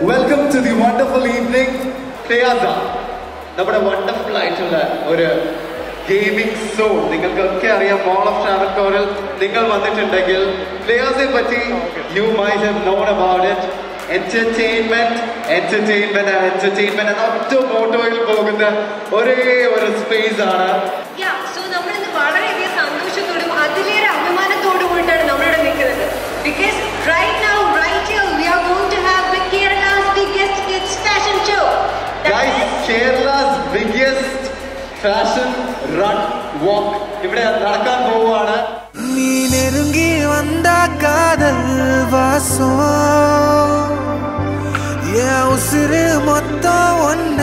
Welcome to the wonderful evening ക്രിയാസ നമ്മുടെ wonderful ആയിട്ടുള്ള ഒരു ഗെയിമിംഗ് സോൺ നിങ്ങൾക്കൊക്കെ അറിയാം മോൾ ഓഫ് ട്രാവൽകോറിൽ നിങ്ങൾ വന്നിട്ടുണ്ടെങ്കിൽ പ്ലേയേഴ്സിനെ പറ്റി you may have known about it entertainment entertainment and entertainment എന്ന ഒറ്റ മോട്ടോയിൽ പോകുന്ന ഒരേ ഒരു സ്പേസ് ആണ് Yeah, so നമ്മളിന്ന് വളരെയധികം സന്തോഷത്തോടും അതിലേറെ അഭിമാനത്തോടും കൂടിയിട്ടാണ് നമ്മളിവിടെ നിൽക്കുന്നത് because right now right here we are going to have the Kerala's biggest kids fashion show guys Kerala's biggest fashion run walk ഇവിടെ നടക്കാൻ പോവുകയാണ് நீ நெருங்கி வந்த காதல் வாசம் என் உசுறு மொத்தம் ஒன்ன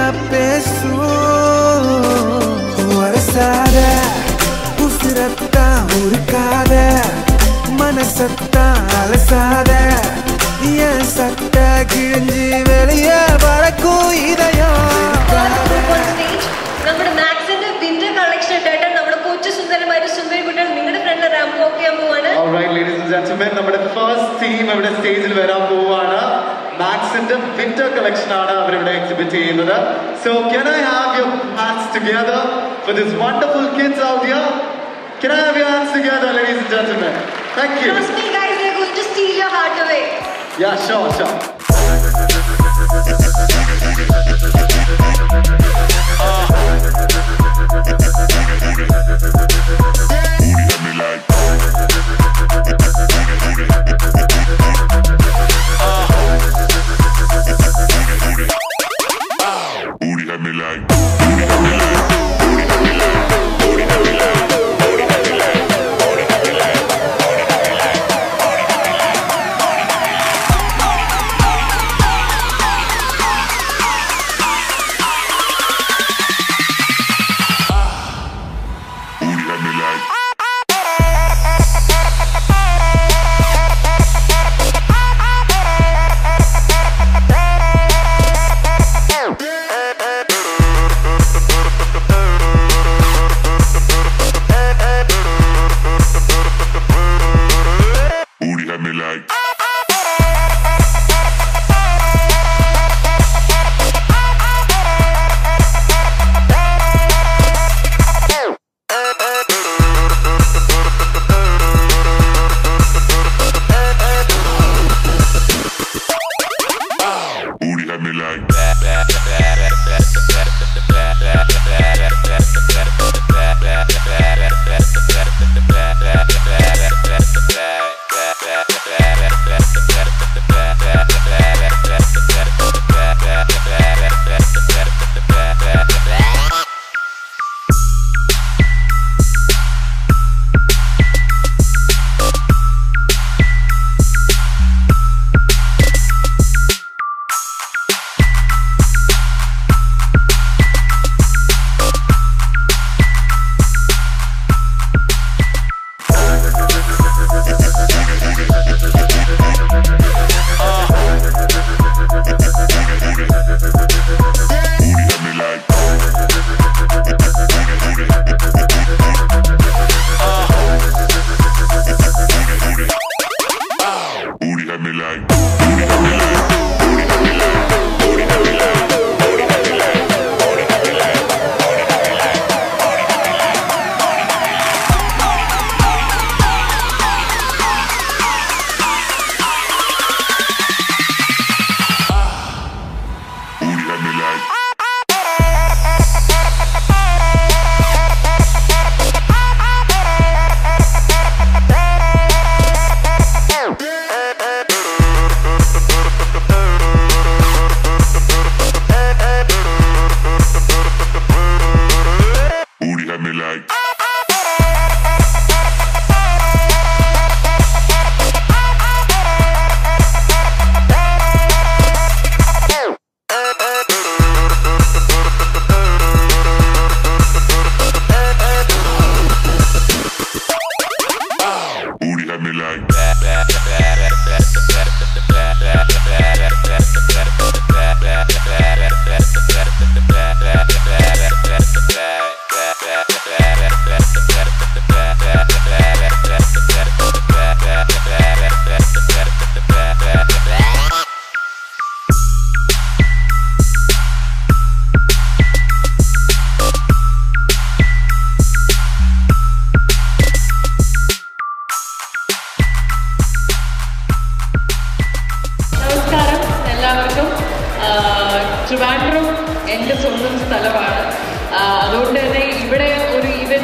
பேசும் வரசாத உசுரத்தான் உருக்காத மனசத்தான் அலசாத என் சட்ட கிழிஞ்சி வெளியே பறக்கும் இதயம் സ്റ്റേജ് നമ്മുടെ മാക്സിന്റെ വിന്റർ കളക്ഷൻ ഉണ്ടായിട്ട് നമ്മുടെ കൊച്ചു സുന്ദരന്മാരും സുന്ദരി കുട്ടികൾ നിങ്ങളുടെ ഫ്രണ്ട് റാമ്പ് വോക്ക് ചെയ്യാൻ പോവാണ് Alright, ladies and gentlemen, നമ്മുടെ ഫസ്റ്റ് ടീം ഇവിടെ സ്റ്റേജിൽ വരാൻ പോവുകയാണ് മാക്സിന്റെ വിന്റർ കളക്ഷൻ ആണ് അവരിവിടെ എക്സിബിറ്റ് ചെയ്യുന്നത് so can I have your hands together for this wonderful kids out here can I have your hands together ladies and gentlemen thank you Trust me guys, they're going to steal your heart away. Yeah sure sure Booty had me like, booty had me like, booty had me like, booty had me like, booty had me like, booty had me like, booty had me like, booty had me like.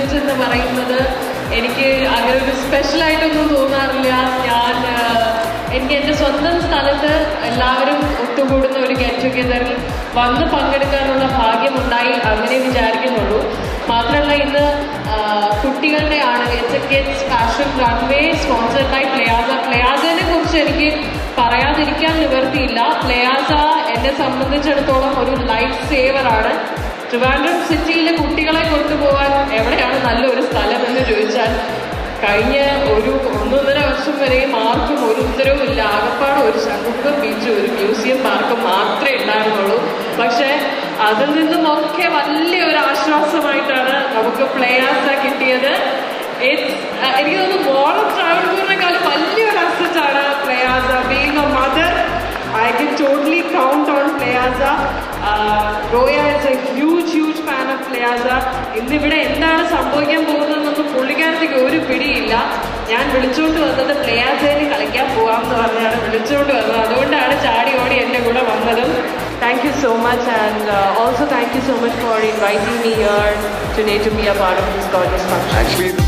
Village എന്ന് പറയുന്നത് എനിക്ക് അങ്ങനെ ഒരു സ്പെഷ്യലായിട്ടൊന്നും തോന്നാറില്ല ഞാൻ ആ, എനിക്ക് എൻ്റെ സ്വന്തം സ്ഥലത്ത് എല്ലാവരും ഒത്തുകൂടുന്ന ഒരു ഗെറ്റ് ടുഗെദറിൽ വന്ന് പങ്കെടുക്കാനുള്ള ഭാഗ്യമുണ്ടായി അങ്ങനെ വിചാരിക്കുന്നുള്ളൂ മാത്രമല്ല ഇന്ന് ആ, കുട്ടികളുടെ ആണ് it's a kids fashion runway sponsored by Playasa പ്ലയാസനെ കുറിച്ച് എനിക്ക് പറയാതിരിക്കാൻ നിവർത്തിയില്ല പ്ലയാസ എന്നെ സംബന്ധിച്ചിടത്തോളം ഒരു ലൈഫ് സേവറാണ് ട്രിവാൻഡ്രം സിറ്റിയിലെ കുട്ടികളെ കൊണ്ടുപോകാൻ എവിടെയാണ് നല്ലൊരു സ്ഥലം എന്ന് ചോദിച്ചാൽ കഴിഞ്ഞ ഒരു ഒന്നൊന്നര വർഷം വരെയും ആർക്കും ഒരു ഉത്തരവും ഇല്ല ആകപ്പാട് ഒരു ശംഖുമുഖം ബീച്ച് ഒരു മ്യൂസിയം പാർക്ക് മാത്രമേ ഉണ്ടായിരുന്നുള്ളൂ പക്ഷേ അതിൽ നിന്നുമൊക്കെ വലിയൊരു ആശ്വാസമായിട്ടാണ് നമുക്ക് പ്ലേയേഴ്സ് കിട്ടിയത് It's, uh, എനിക്ക് തോന്നുന്നു മോൾ ട്രാവൽപൂറിനേക്കാൾ വലിയൊരു അസറ്റാണ് Playasa being a mother I can totally count on Playaza. Uh, Roya is a huge, huge fan of Playaza. ഇന്നിവിടെ എന്താണ് സംഭവിക്കാൻ പോകുന്നതെന്നൊന്നും പുള്ളിക്കാരത്തേക്ക് ഒരു പിടിയില്ല ഞാൻ വിളിച്ചുകൊണ്ട് വന്നത് പ്ലേയാസയിൽ കളിക്കാൻ പോകാം എന്ന് പറഞ്ഞാണ് വിളിച്ചുകൊണ്ട് വന്നത് അതുകൊണ്ടാണ് ചാടി ഓടി എൻ്റെ കൂടെ വന്നതും thank you so much and also thank you so much for inviting me here today to be a part of this goodness function actually